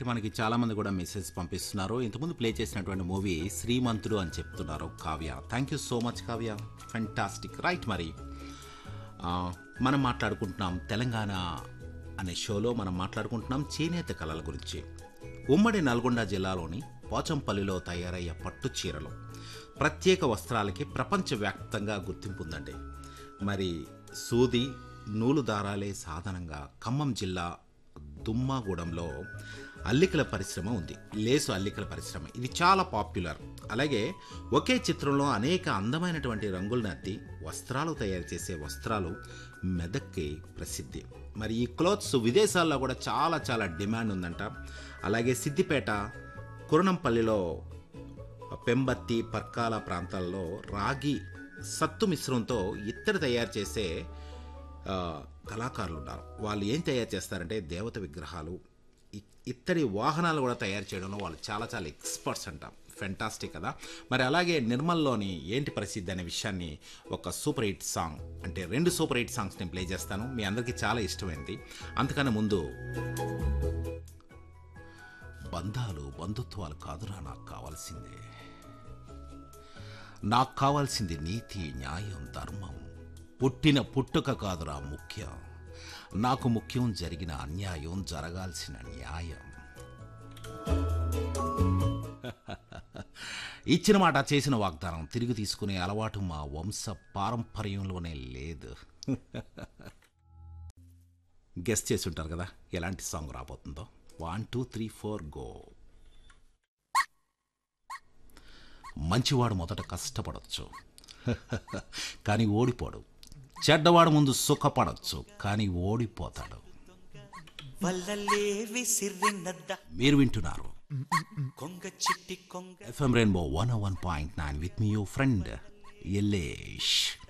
మనకి చాలామంది కూడా మెసేజ్ పంపిస్తున్నారు ఇంతకుముందు ప్లే చేసినటువంటి మూవీ శ్రీమంతుడు అని చెప్తున్నారు Kavya thank you so much Kavya fantastic right మరి ఆ, మనం మాట్లాడుకుంటున్నాం తెలంగాణ అనే షోలో మనం మాట్లాడుకుంటున్నాం చేనేత కళల గురించి ఉమ్మడి నల్గొండ జిల్లాలోని పోచంపల్లిలో తయారయ్యే పట్టు చీరలు ప్రత్యేక వస్త్రాలకి ప్రపంచవ్యాప్తంగా గుర్తింపు ఉందండి మరి సూది నూలు దారాలే సాధనంగా ఖమ్మం జిల్లా దుమ్మాగూడెంలో అల్లికల పరిశ్రమ ఉంది లేసు అల్లికల పరిశ్రమ ఇది చాలా పాపులర్ అలాగే ఒకే చిత్రంలో అనేక అందమైనటువంటి రంగులను అద్ది వస్త్రాలు తయారు చేసే వస్త్రాలు మెదక్కి ప్రసిద్ధి మరి ఈ క్లోత్స్ విదేశాల్లో కూడా చాలా చాలా డిమాండ్ ఉందంట అలాగే సిద్దిపేట కురణంపల్లిలో పెంబత్తి పర్కాల ప్రాంతాల్లో రాగి సత్తు మిశ్రమంతో ఇత్తడి తయారు చేసే ఆ, కళాకారులు ఉన్నారు వాళ్ళు ఏం తయారు చేస్తారంటే దేవత విగ్రహాలు ఇ- ఇత్తడి వాహనాలు కూడా తయారు చేయడంలో వాళ్ళు చాలా చాలా ఎక్స్పర్ట్స్ అంట ఫెంటాస్టిక్ కదా మరి అలాగే నిర్మల్లోని ఏంటి ప్రసిద్ధి అనే విషయాన్ని ఒక సూపర్ హిట్ సాంగ్ అంటే రెండు సూపర్ హిట్ సాంగ్స్ నేను ప్లే చేస్తాను మీ అందరికీ చాలా ఇష్టమైంది అంతకన్నా ముందు బంధాలు బంధుత్వాలు కాదురా నాకు కావాల్సిందే నాకు కావాల్సింది నీతి న్యాయం ధర్మం పుట్టిన పుట్టుక కాదురా ముఖ్యం నాకు ముఖ్యం జరిగిన అన్యాయం జరగాల్సిన న్యాయం ఇచ్చిన మాట చేసిన వాగ్దానం తిరిగి తీసుకునే అలవాటు మా వంశ పారంపర్యంలోనే లేదు గెస్ట్ చేసి ఉంటారు కదా ఎలాంటి సాంగ్ రాబోతుందో one two three four go మంచివాడు మొదట కష్టపడవచ్చు కానీ ఓడిపోడు చెడ్డవాడు ముందు సుఖపడవచ్చు కానీ ఓడిపోతాడు వల్లలే విసిరినద్ద మీరు వింటున్నారు కొంగ చిట్టి కొంగ FM rainbow one one point nine with me you friend Yellesh